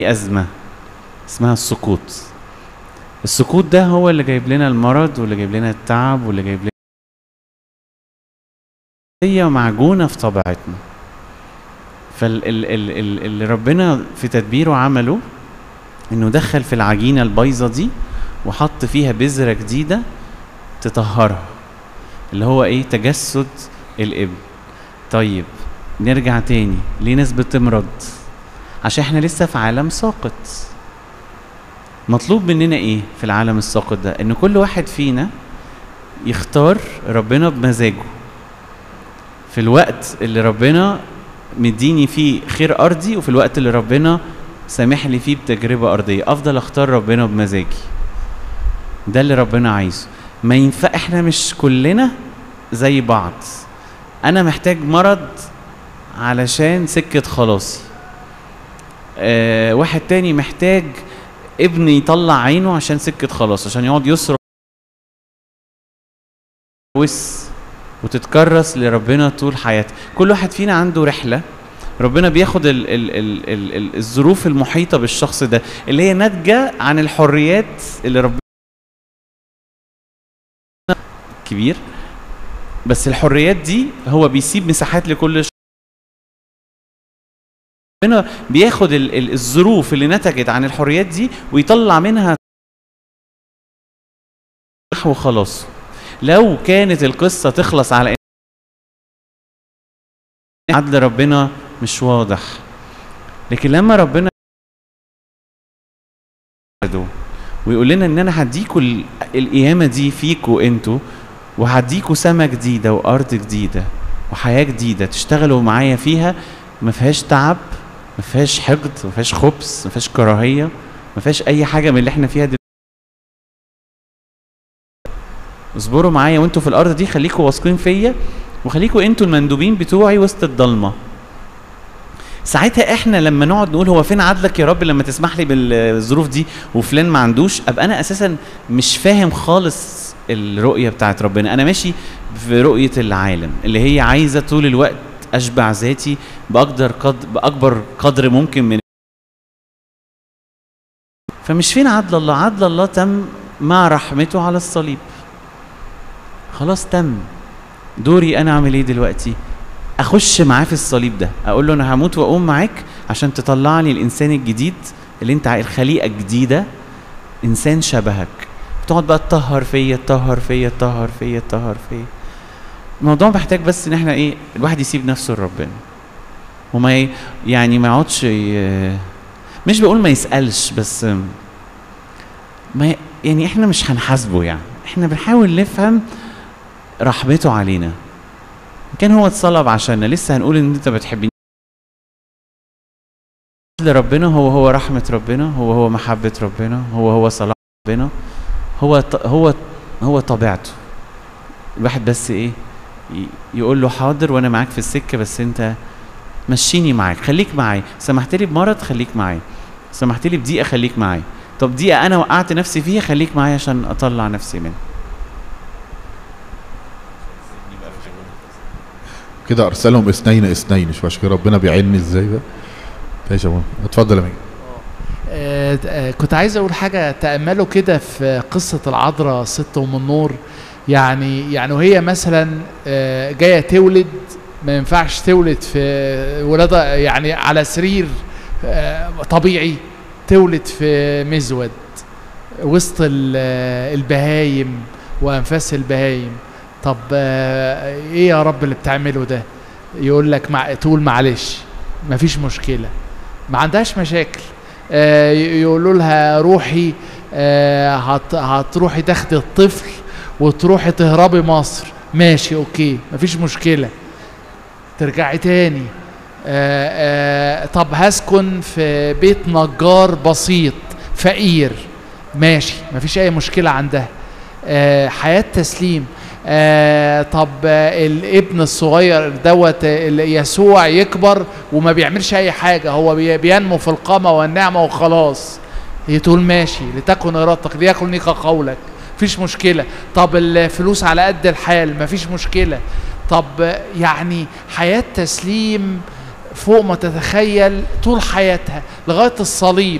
أزمة اسمها السقوط السقوط ده هو اللي جايب لنا المرض واللي جايب لنا التعب واللي جايب لنا هي معجونة في طبيعتنا فاللي ربنا في تدبيره عمله انه دخل في العجينة البايظة دي وحط فيها بذرة جديدة تطهرها اللي هو ايه تجسد الابن طيب نرجع تاني ليه ناس بتمرض عشان احنا لسه في عالم ساقط مطلوب مننا ايه في العالم الساقط ده ان كل واحد فينا يختار ربنا بمزاجه في الوقت اللي ربنا مديني فيه خير ارضي وفي الوقت اللي ربنا سامح لي فيه بتجربه ارضيه افضل اختار ربنا بمزاجي ده اللي ربنا عايزه ما ينفع احنا مش كلنا زي بعض انا محتاج مرض علشان سكه خلاصي آه واحد تاني محتاج ابن يطلع عينه عشان سكه خلاص عشان يقعد يصرف وس وتتكرس لربنا طول حياتك كل واحد فينا عنده رحله ربنا بياخد ال ال ال ال ال الظروف المحيطه بالشخص ده اللي هي ناتجه عن الحريات اللي ربنا كبير بس الحريات دي هو بيسيب مساحات لكل ربنا بياخد ال ال الظروف اللي نتجت عن الحريات دي ويطلع منها وخلاص لو كانت القصه تخلص على عدل ربنا مش واضح لكن لما ربنا ويقول لنا ان انا هديكوا القيامه دي فيكوا انتوا وهديكوا سما جديده وارض جديده وحياه جديده تشتغلوا معايا فيها ما فيهاش تعب ما فيهاش حقد ما فيهاش خبث ما فيهاش كراهيه ما فيهاش اي حاجه من اللي احنا فيها دلوقتي اصبروا معايا وانتوا في الارض دي خليكوا واثقين فيا وخليكوا انتوا المندوبين بتوعي وسط الضلمه ساعتها احنا لما نقعد نقول هو فين عدلك يا رب لما تسمح لي بالظروف دي وفلان ما عندوش ابقى انا اساسا مش فاهم خالص الرؤيه بتاعت ربنا انا ماشي في رؤيه العالم اللي هي عايزه طول الوقت اشبع ذاتي باقدر قدر باكبر قدر ممكن من فمش فين عدل الله عدل الله تم مع رحمته على الصليب خلاص تم دوري انا اعمل ايه دلوقتي اخش معاه في الصليب ده اقول له انا هموت واقوم معاك عشان تطلع لي الانسان الجديد اللي انت الخليقه الجديده انسان شبهك تقعد بقى تطهر فيا تطهر فيا تطهر فيا تطهر فيا الموضوع محتاج بس ان احنا ايه الواحد يسيب نفسه لربنا وما يعني ما يقعدش مش بقول ما يسالش بس ما يعني احنا مش هنحاسبه يعني احنا بنحاول نفهم رحمته علينا كان هو اتصلب عشاننا لسه هنقول ان انت بتحبني ربنا هو هو رحمة ربنا هو هو محبة ربنا هو هو صلاح ربنا هو هو هو طبيعته الواحد بس ايه يقول له حاضر وانا معاك في السكه بس انت مشيني معاك خليك معايا سمحت لي بمرض خليك معايا سمحت لي بضيقه خليك معايا طب دقيقه انا وقعت نفسي فيها خليك معايا عشان اطلع نفسي منها كده ارسلهم اثنين اثنين شوف عشان ربنا بيعيني ازاي بقى ماشي يا اتفضل يا ميجي آه آه كنت عايز اقول حاجه تاملوا كده في قصه العذراء ست ام النور يعني يعني وهي مثلا آه جايه تولد ما ينفعش تولد في ولاده يعني على سرير طبيعي تولد في مزود وسط البهايم وانفاس البهايم طب ايه يا رب اللي بتعمله ده يقول لك مع تقول معلش مفيش مشكله ما عندهاش مشاكل آه يقولوا لها روحي آه هت هتروحي تاخدي الطفل وتروحي تهربي مصر ماشي اوكي مفيش مشكله ترجعي تاني آه طب هسكن في بيت نجار بسيط فقير ماشي مفيش اي مشكله عندها حياه تسليم آه طب آه الابن الصغير دوت يسوع يكبر وما بيعملش اي حاجه هو بينمو في القامه والنعمه وخلاص هي تقول ماشي لتكن ارادتك ليكن ليك قولك مفيش مشكله طب الفلوس على قد الحال مفيش مشكله طب يعني حياه تسليم فوق ما تتخيل طول حياتها لغايه الصليب